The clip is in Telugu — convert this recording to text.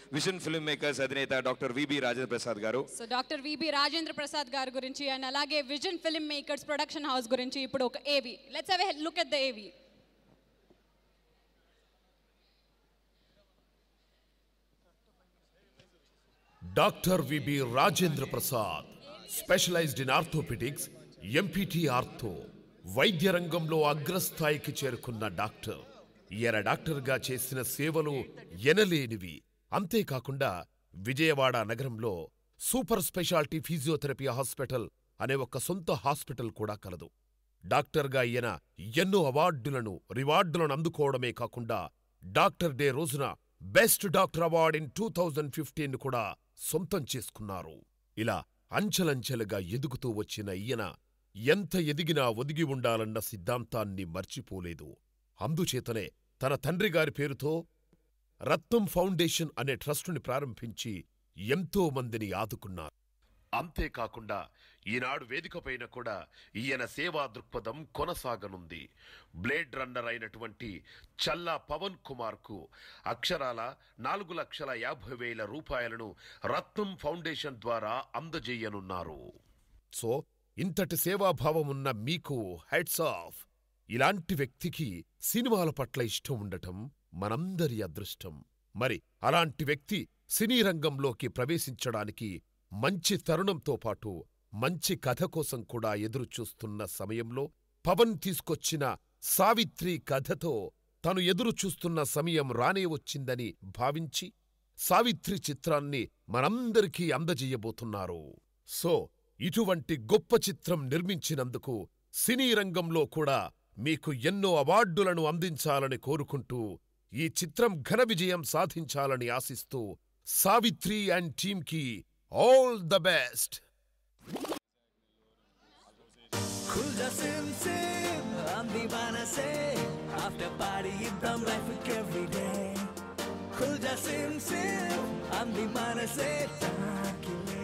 విజన్ ఫిల్మ్ మేకర్స్ అధినేత డాక్టర్ విబి రాజేంద్ర ప్రసాద్ గారు so doctor V B Rajendra Prasad గారి గురించి అండ్ అలాగే vision film makers production house గురించి ఇప్పుడు ఒక AV let's have a look at the AV doctor V B Rajendra Prasad specialised in orthopaedics MPT ortho వైద్య రంగంలో అగ్రస్థాయికి చేరుకున్న డాక్టర్ ఈయన డాక్టర్గా చేసిన సేవలు ఎనలేనివి అంతేకాకుండా విజయవాడ నగరంలో సూపర్ స్పెషాలిటీ ఫిజియోథెరపీ హాస్పిటల్ అనే ఒక సొంత హాస్పిటల్ కూడా కలదు డాక్టర్గా ఈయన ఎన్నో అవార్డులను రివార్డులను అందుకోవడమే కాకుండా డాక్టర్ డే రోజున best doctor award in two thousand fifteen కూడా సొంతం చేసుకున్నారు ఇలా అంచెలంచెలుగా ఎదుగుతూ వచ్చిన ఈయన ఎంత ఎదిగినా ఒదిగి ఉండాలన్న సిద్ధాంతాన్ని మర్చిపోలేదు అందుచేతనే తన తండ్రిగారి పేరుతో రత్నం ఫౌండేషన్ అనే ట్రస్టుని ప్రారంభించి ఎంతో మందిని ఆదుకున్నారు అంతేకాకుండా ఈనాడు వేదికపైన కూడా ఈయన సేవా దృక్పథం కొనసాగనుంది బ్లేడ్ రన్నర్ అయినటువంటి చల్లా పవన్ కుమార్ కు అక్షరాల నాలుగు లక్షల యాభై వేల రూపాయలను రత్నం ఫౌండేషన్ ద్వారా అందజేయనున్నారు సో ఇంతటి సేవాభావం ఉన్న మీకు హెడ్స్ ఆఫ్ ఇలాంటి వ్యక్తికి సినిమాల పట్ల ఇష్టం ఉండటం మనందరి అదృష్టం మరి అలాంటి వ్యక్తి సినీ రంగంలోకి ప్రవేశించడానికి మంచి తరుణంతో పాటు మంచి కథ కోసం కూడా ఎదురుచూస్తున్న సమయంలో పవన్ తీసుకొచ్చిన సావిత్రి కథతో తను ఎదురుచూస్తున్న సమయం రానే వచ్చిందని భావించి సావిత్రి చిత్రాన్ని మనందరికీ అందజేయబోతున్నారు సో ఇటువంటి గొప్ప చిత్రం నిర్మించినందుకు సినీ రంగంలో కూడా మీకు ఎన్నో అవార్డులను అందించాలని కోరుకుంటూ ఈ చిత్రం ఘన విజయం సాధించాలని ఆశిస్తూ సావిత్రి అండ్ టీమ్కి ఆల్ ద బెస్ట్ खुल जा सिम सिम हम दीवाना से आफ्टर पार्टी एकदम लाइफ एवरी डे खुल जा सिम सिम हम दीवाना से ताकि